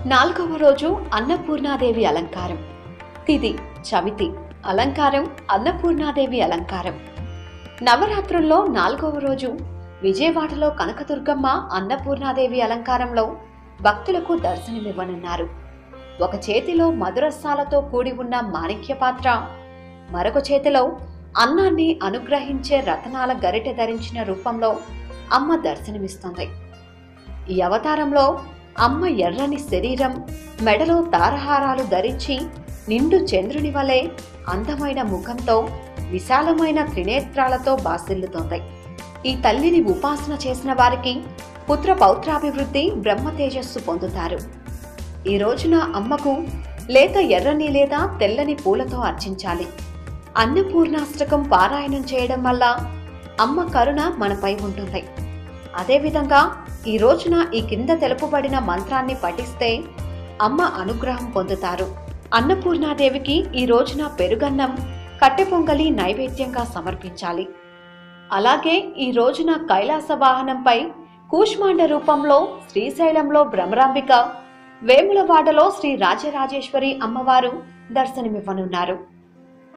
నాలుగవ రోజు అన్నపూర్ణాదేవి అలంకారం తిది చవితి అలంకారం అన్నపూర్ణాదేవి అలంకారం నవరాత్రుల్లో నాలుగవ రోజు విజయవాడలో కనకదుర్గమ్మ అన్నపూర్ణాదేవి అలంకారంలో భక్తులకు దర్శనమివ్వనున్నారు ఒక చేతిలో మధురస్సాలతో కూడి ఉన్న మాణిక్య పాత్ర మరొక చేతిలో అన్నాన్ని అనుగ్రహించే రతనాల గరిటె ధరించిన రూపంలో అమ్మ దర్శనమిస్తుంది ఈ అవతారంలో అమ్మ ఎర్రని శరీరం మెడలో తారహారాలు ధరించి నిండు చంద్రుని వలె అందమైన ముఖంతో విశాలమైన త్రినేత్రాలతో బాసిల్లుతోంది ఈ తల్లిని ఉపాసన చేసిన వారికి పుత్ర పౌత్రాభివృద్ధి బ్రహ్మ తేజస్సు పొందుతారు ఈ రోజున అమ్మకు లేత ఎర్రని లేదా తెల్లని పూలతో అర్చించాలి అన్నపూర్ణాష్టకం పారాయణం చేయడం వల్ల అమ్మ కరుణ మనపై ఉంటుంది అదేవిధంగా ఈ రోజున ఈ కింద తెలుపబడిన మంత్రాన్ని పఠిస్తే అమ్మ అనుగ్రహం పొందుతారు అన్నపూర్ణాదేవికి ఈ రోజున పెరుగన్నం కట్టె పొంగలి నైవేద్యంగా సమర్పించాలి అలాగే ఈ రోజున కైలాస వాహనంపై కూష్మాండ రూపంలో శ్రీశైలంలో భ్రమరాంబిక వేములవాడలో శ్రీ రాజరాజేశ్వరి అమ్మవారు దర్శనమివ్వనున్నారు